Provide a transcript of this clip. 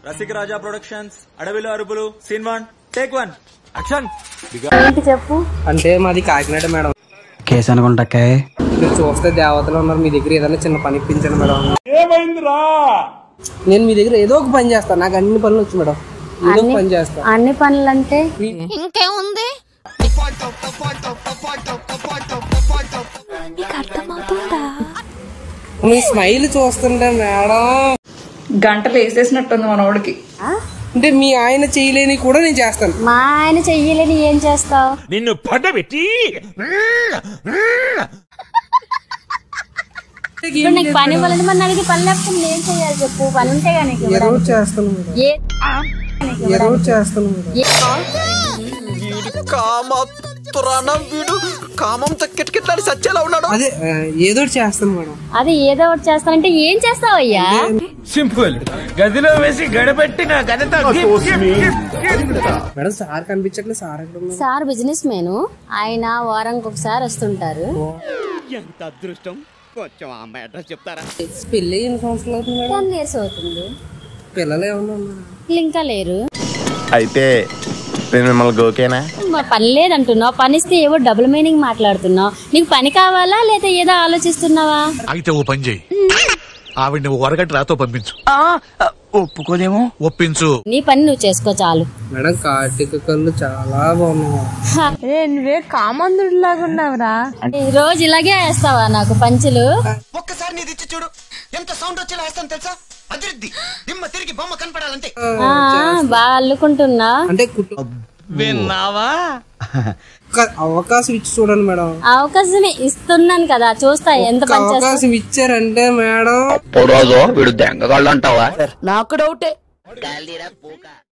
రసిక రాజా productions అడవిలో అరుపులు scene one take one action ఏంటి చెప్పు అంటే మాది కాకినాడ మేడం కేసు అనుకుంటాకే మీరు చూస్తే దేవతలు ఉన్నారు మీ దగ్గర ఏదైనా చిన్న పని ఇప్పించండి మేడం ఏమైందిరా నేను మీ దగ్గర ఏదో ఒక పని చేస్తాను నాకు అన్ని పనులు వచ్చు మేడం ఏదో ఒక పని చేస్తా అన్ని పనులంటే ఇంకేముంది మీ స్మైల్ చూస్తుంటే మేడం గంటలు వేసేసినట్టుంది మనోడికి అంటే మీ ఆయన చేయలేని కూడా నేను చేస్తాను మా ఆయన చెయ్యలేని ఏం చేస్తావు నిన్ను పడబెట్టి ఇప్పుడు నీకు పని ఇవ్వాలంటే మరి అడిగి పని లేకపోతే నేను చెయ్యాలి చెప్పు పని ఉంటే కానీ నీకు ఏదో ఇవ్వడానికి. ఒకటి చేస్తాను మేడం ఏ ఏదో ఒకటి చేస్తాను మేడం వీడు కామంతో కిటకిట్లాడి సచ్చేలా ఉన్నాడు అదే ఆ, ఏదో ఒకటి చేస్తాను మేడం అది ఏదో ఒకటి చేస్తానంటే ఏం చేస్తావయ్యా సింపుల్ గదిలో వేసి గడపెట్టి నా ఘనత మేడం సార్ కనిపించట్లేదు సార్ ఎక్కడ ఉన్నారు? సార్ బిజినెస్ మేను ఆయన వారానికి ఒకసారి వస్తుంటారు ఎంత అదృష్టం కొంచెం ఆ మ్యాటర్ చెప్తారా పెళ్ళి ఎన్ని సంవత్సరాలు అవుతుంది మేడం టెన్ ఇయర్స్ అవుతుంది పిల్లలు ఏమన్నా ఉన్నారా వీళ్ళు ఇంకా లేరు అయితే నేను మిమ్మల్ని గోకేనా మా పని లేదంటున్నావు పని ఇస్తే ఏవో డబుల్ మీనింగ్ మాట్లాడుతున్నావు నీకు పని కావాలా లేదా ఏదో ఆలోచిస్తున్నావా అయితే ఓ పని చేయి ఆవిడ్ని ఓ వరగంట రాతో పంపించు ఒప్పుకోదేమో ఒప్పించు నీ పని నువ్వు చేసుకో చాలు మేడం కార్తీక కళ్ళు చాలా బాగున్నాయి మేడం. ఈ రోజు ఇలాగే వేస్తావా నాకు పంచులు ఒక్కసారి నీది ఇచ్చి చూడు ఎంత సౌండ్ వచ్చేలా వేస్తాను తెలుసా అదిరిద్ది దిమ్మ తిరిగి బొమ్మ కనపడాలంటే ఆ, బాగా అల్లుకుంటున్నా అంటే కుటుంబ విన్నావా ఒక్క అవకాశం ఇచ్చి చూడండి మేడం అవకాశం ఇస్తున్నాను కదా చూస్తా ఎంత ఒక్క పని చేస్తా అవకాశం ఇచ్చారంటే మేడం రోజు వీడు దెంగగాళ్ళు అంటావా నాకు డౌటే